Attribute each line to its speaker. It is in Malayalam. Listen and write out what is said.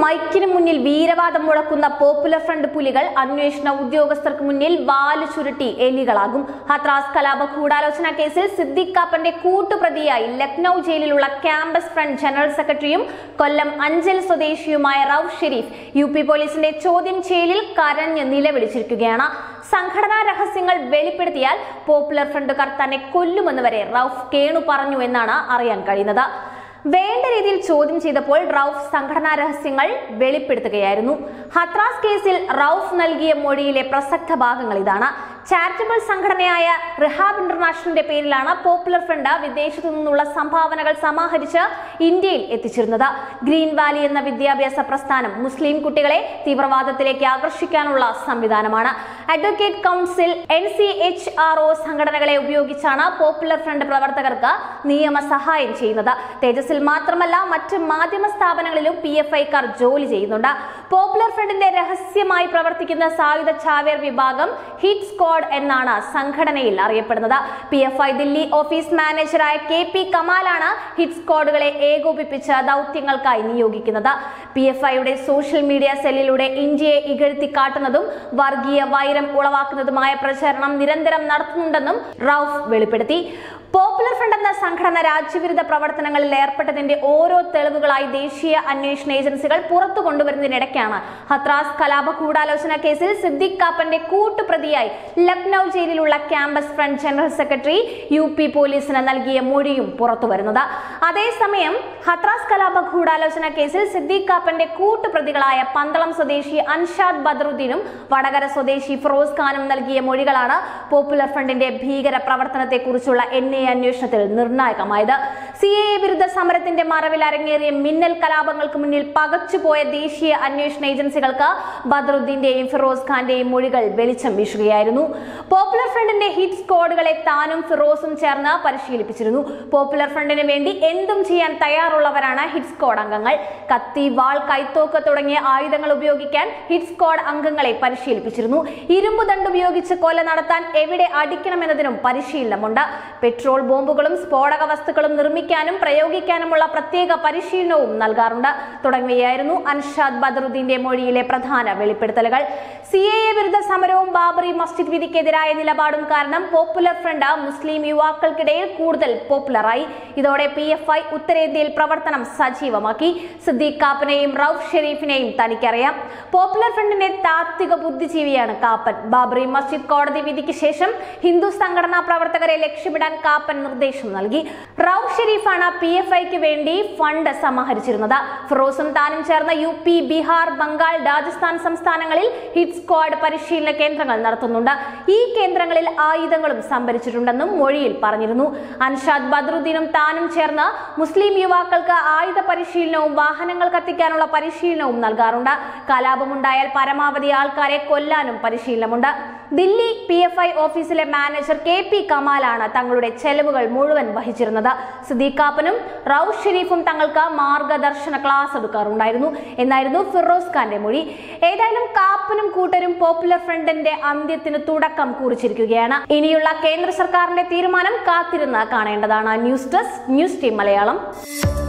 Speaker 1: മൈക്കിന് മുന്നിൽ വീരവാദം മുഴക്കുന്ന പോപ്പുലർ ഫ്രണ്ട് പുലികൾ അന്വേഷണ ഉദ്യോഗസ്ഥർക്ക് മുന്നിൽ വാല് ചുരുട്ടി എലികളാകും ഹത്രാസ് കലാപ ഗൂഢാലോചന കേസിൽ സിദ്ദിഖ് കാപ്പന്റെ കൂട്ടുപ്രതിയായി ലക്നൌ ജയിലിലുള്ള ക്യാമ്പസ് ഫ്രണ്ട് ജനറൽ സെക്രട്ടറിയും കൊല്ലം അഞ്ചൽ സ്വദേശിയുമായ റൌഫ് ഷെരീഫ് യു പി പോലീസിന്റെ ചോദ്യം ചെയ്യലിൽ കരഞ്ഞ് നിലവിളിച്ചിരിക്കുകയാണ് സംഘടനാ രഹസ്യങ്ങൾ വെളിപ്പെടുത്തിയാൽ പോപ്പുലർ ഫ്രണ്ടുകാർ തന്നെ കൊല്ലുമെന്ന് വരെ റൌഫ് കേണു പറഞ്ഞു എന്നാണ് അറിയാൻ കഴിയുന്നത് വേണ്ട രീതിയിൽ ചോദ്യം ചെയ്തപ്പോൾ റൌഫ് സംഘടനാ രഹസ്യങ്ങൾ വെളിപ്പെടുത്തുകയായിരുന്നു ഹത്രാസ് കേസിൽ റൌഫ് നൽകിയ മൊഴിയിലെ പ്രസക്ത ഭാഗങ്ങൾ ഇതാണ് ചാരിറ്റബിൾ സംഘടനയായ റിഹാബ് ഇന്റർനാഷണലിന്റെ പേരിലാണ് പോപ്പുലർ ഫ്രണ്ട് വിദേശത്തു നിന്നുള്ള സംഭാവനകൾ സമാഹരിച്ച് ഇന്ത്യയിൽ എത്തിച്ചിരുന്നത് ഗ്രീൻ വാലി എന്ന വിദ്യാഭ്യാസ പ്രസ്ഥാനം മുസ്ലിം കുട്ടികളെ തീവ്രവാദത്തിലേക്ക് ആകർഷിക്കാനുള്ള സംവിധാനമാണ് advocate council N C H R O സംഘടനകളെ ഉപയോഗിച്ചാണ് പോപ്പുലർ ഫ്രണ്ട് പ്രവർത്തകർക്ക് നിയമസഹായം ചെയ്യുന്നത് തേജസിൽ മാത്രമല്ല മറ്റ് മാധ്യമ സ്ഥാപനങ്ങളിലും പി എഫ് ഐക്കാർ ജോലി ചെയ്യുന്നുണ്ട് പോപ്പുലർ ഫ്രണ്ടിന്റെ രഹസ്യമായി പ്രവർത്തിക്കുന്ന സായുധ ചാവേർ വിഭാഗം ഹിറ്റ് സ്ക്വാഡ് എന്നാണ് സംഘടനയിൽ അറിയപ്പെടുന്നത് P F I Delhi office മാനേജറായ കെ പി കമാലാണ് ഹിറ്റ് സ്ക്വാഡുകളെ ഏകോപിപ്പിച്ച് ദൗത്യങ്ങൾക്കായി നിയോഗിക്കുന്നത് പി എഫ് ഐയുടെ സോഷ്യൽ മീഡിയ സെല്ലിലൂടെ ഇന്ത്യയെ ഇകഴ്ത്തി കാട്ടുന്നതും വർഗീയ വൈരം ഉളവാക്കുന്നതുമായ പ്രചരണം നിരന്തരം നടത്തുന്നുണ്ടെന്നും റൌഫ് വെളിപ്പെടുത്തി പോപ്പുലർ ഫ്രണ്ട് എന്ന സംഘടന രാജ്യവിരുദ്ധ പ്രവർത്തനങ്ങളിൽ ഏർപ്പെട്ടതിന്റെ ഓരോ തെളിവുകളായി ദേശീയ അന്വേഷണ ഏജൻസികൾ പുറത്തു കൊണ്ടുവരുന്നതിനിടയ്ക്കാണ് ഹത്രാസ് കലാപ ഗൂഢാലോചന കേസിൽ സിദ്ദിഖ് കാപ്പന്റെ കൂട്ടുപ്രതിയായി ലക്നൌ ജയിലിലുള്ള campus front general secretary U P പോലീസിന് നൽകിയ മൊഴിയും പുറത്തുവരുന്നത് അതേസമയം ഹത്രാസ് കലാപ ഗൂഢാലോചന കേസിൽ സിദ്ദിഖ് കാപ്പന്റെ കൂട്ടുപ്രതികളായ പന്തളം സ്വദേശി അൻഷാദ് ബദറുദ്ദീനും വടകര സ്വദേശി ഫിറോസ് ഖാനും നൽകിയ മൊഴികളാണ് പോപ്പുലർ ഫ്രണ്ടിന്റെ ഭീകര പ്രവർത്തനത്തെക്കുറിച്ചുള്ള എൻ ഐ അന്വേഷണത്തിൽ നിർണായകമായത് സി എ വിരുദ്ധ സമരത്തിന്റെ മറവിൽ അരങ്ങേറിയ മിന്നൽ കലാപങ്ങൾക്ക് മുന്നിൽ പകച്ചുപോയ ദേശീയ അന്വേഷണ ഏജൻസികൾക്ക് ബദറുദ്ദീന്റെയും ഫിറോസ് ഖാന്റെയും മൊഴികൾ വെളിച്ചം വീശുകയായിരുന്നു പോപ്പുലർ ഫ്രണ്ടിന്റെ ഹിറ്റ് സ്ക്വാഡുകളെ താനും ഫിറോസും ചേർന്ന് പരിശീലിപ്പിച്ചിരുന്നു പോപ്പുലർ ഫ്രണ്ടിന് വേണ്ടി എന്തും ചെയ്യാൻ തയ്യാറുള്ളവരാണ് ഹിറ്റ് സ്ക്വാഡ് അംഗങ്ങൾ കത്തി വാൾ കൈത്തോക്ക് തുടങ്ങിയ ആയുധങ്ങൾ ഉപയോഗിക്കാൻ ഹിറ്റ് സ്ക്വാഡ് അംഗങ്ങളെ പരിശീലിപ്പിച്ചിരുന്നു ഇരുമ്പ് ദണ്ട് ഉപയോഗിച്ച് കൊല നടത്താൻ എവിടെ അടിക്കണമെന്നതിനും പരിശീലനമുണ്ട് പെട്രോൾ ബോംബുകളും സ്ഫോടക വസ്തുക്കളും നിർമ്മിക്കാനും പ്രയോഗിക്കാനുമുള്ള പ്രത്യേക പരിശീലനവും നൽകാറുണ്ട് തുടങ്ങിയവയായിരുന്നു അൻഷാദ് ബദറുദ്ദീന്റെ മൊഴിയിലെ പ്രധാന വെളിപ്പെടുത്തലുകൾ സി എ വിരുദ്ധ സമരവും ബാബറി മസ്ജിദ് വിധിക്കെതിരായ നിലപാടും കാരണം പോപ്പുലർ ഫ്രണ്ട് മുസ്ലിം യുവാക്കൾക്കിടയിൽ കൂടുതൽ പോപ്പുലറായി ഇതോടെ പി എഫ് ഐ ഉത്തരേന്ത്യയിൽ പ്രവർത്തനം സജീവമാക്കി സിദ്ദീഖ് കാപ്പനെയും റൌഫ് ഷെരീഫിനെയും തനിക്കറിയാം പോപ്പുലർ ഫ്രണ്ടിന്റെ താത്വിക ബുദ്ധിജീവിയാണ് കാപ്പൻ ബാബറി മസ്ജിദ് കോടതി വിധിക്ക് ശേഷം ഹിന്ദു സംഘടനാ പ്രവർത്തകരെ ലക്ഷ്യമിടാൻ കാപ്പൻ നിർദ്ദേശം നൽകി റൌഫ് ഷെരീഫാണ് പി എഫ് ഐക്ക് വേണ്ടി ഫണ്ട് സമാഹരിച്ചിരുന്നത് ഫിറോസും താനും ചേർന്ന യു പി ബീഹാർ ബംഗാൾ രാജസ്ഥാൻ സംസ്ഥാനങ്ങളിൽ ഹിറ്റ് സ്ക്വാഡ് പരിശീലന കേന്ദ്രങ്ങൾ നടത്തുന്നുണ്ട് ഈ കേന്ദ്രങ്ങളിൽ ആയുധങ്ങളും സംഭരിച്ചിട്ടുണ്ടെന്നും മൊഴിയിൽ പറഞ്ഞിരുന്നു അൻഷാദ് ബദ്രുദ്ദീനും താനും ചേർന്ന് മുസ്ലിം യുവാക്കൾക്ക് ആയുധ പരിശീലനവും വാഹനങ്ങൾ കത്തിക്കാനുള്ള പരിശീലനവും നൽകാറുണ്ട് കലാപമുണ്ടായാൽ പരമാവധി ആൾക്കാരെ കൊല്ലാനും പരിശീലനമുണ്ട് ദില്ലി പി എഫ് ഐ ഓഫീസിലെ മാനേജർ കെ പി കമാലാണ് തങ്ങളുടെ ചെലവുകൾ മുഴുവൻ വഹിച്ചിരുന്നത് സിദ്ദീഖ് കാപ്പനും റൌഫ് ഷെരീഫും തങ്ങൾക്ക് മാർഗദർശന ക്ലാസ് എടുക്കാറുണ്ടായിരുന്നു എന്നായിരുന്നു ഫിറോസ് ഖാന്റെ മൊഴി ഏതായാലും കാപ്പനും കൂട്ടരും പോപ്പുലർ ഫ്രണ്ടിന്റെ അന്ത്യത്തിന് തുടക്കം കുറിച്ചിരിക്കുകയാണ് ഇനിയുള്ള കേന്ദ്ര സർക്കാരിന്റെ തീരുമാനം കാത്തിരുന്ന് കാണേണ്ടതാണ് news desk news team Malayalam